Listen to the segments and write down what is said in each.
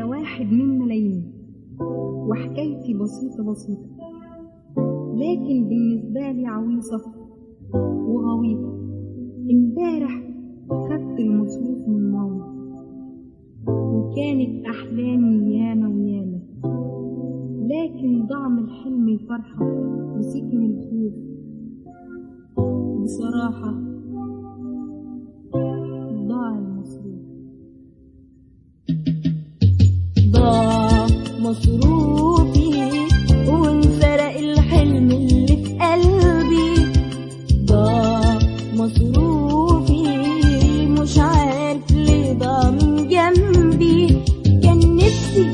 أنا واحد من ملايين وحكايتي بسيطة بسيطة لكن بالنسبة لي عويصة وغويطة امبارح خدت المصروف من ماما وكانت أحلامي ياما وياما لكن ضاع من حلمي فرحة وسكن الخوف بصراحة ضاع المصروف ضاع مصروفي وانسرق الحلم اللي في قلبي ضاع مصروفي مش عارف ليه ضاع من جنبي كان نفسي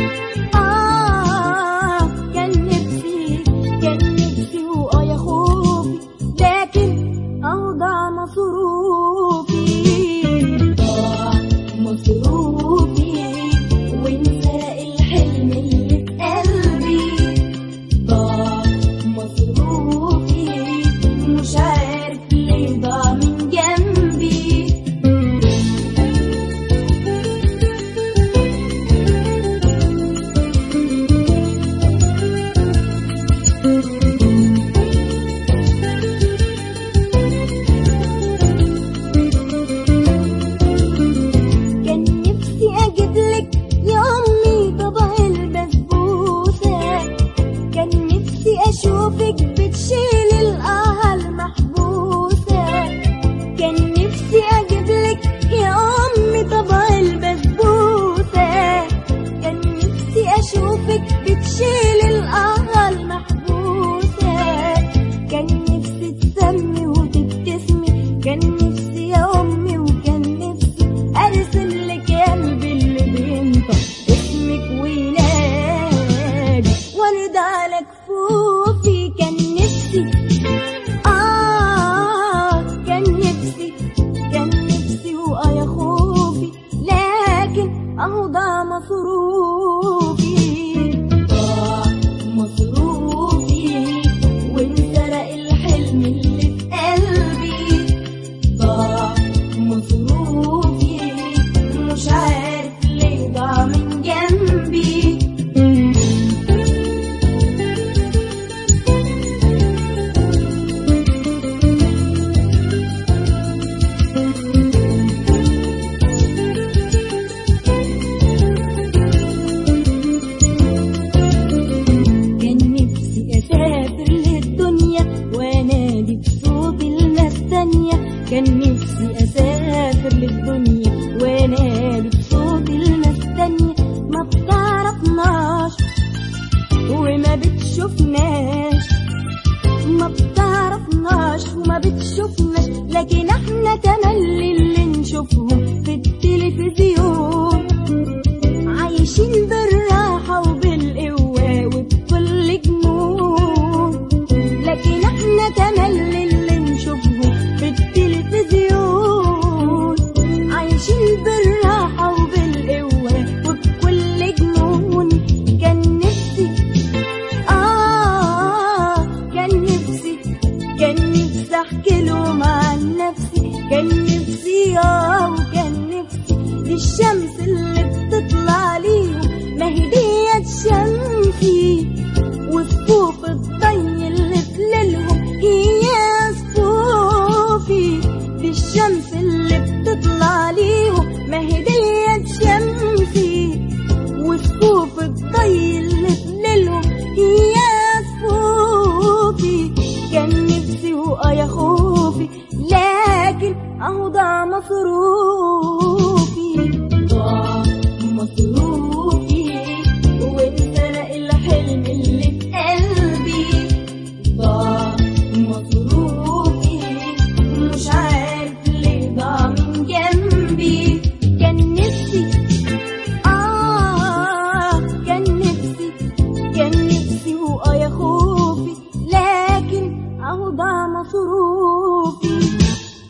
آه كان نفسي كان نفسي وآه يا خوفي لكن أهو ضاع مصروفي ضاع مصروفي وانسرق الحلم اللي في قلبي ضاع مصروفي مش عارف ليه ضاع من جنبي كان نفسي اجيب لك يا امي طبق البسبوسه كان نفسي اشوفك بتشيل القهوه المحبوسه كان نفسي اجيب لك يا امي طبق البسبوسه كان نفسي اشوفك بتشيل القهوه المحبوسه كان نفسي تسمي وتبتسمي كان نفسي يا امي وكان نفسي ارسم لك قلبي اللي بينطق اسمك وينادي وارد على كفوفي كان نفسي آه كان نفسي كان نفسي وآه يا خوفي لكن أهو ضاع مصروفي ضاع مصروفي وانسرق الحلم اللي في قلبي ضاع مصروفي مش عارف ليه ضاع من جنبي كان نفسي أسافر للدنيا وأنادي بصوت الناس تانية كان نفسي أسافر للدنيا وأنادي بصوت الناس تانية ما بتعرفناش وما بتشوفناش ما بتعرفناش وما بتشوفناش لكن احنا تملي اللي نشوفهم في التلفزيون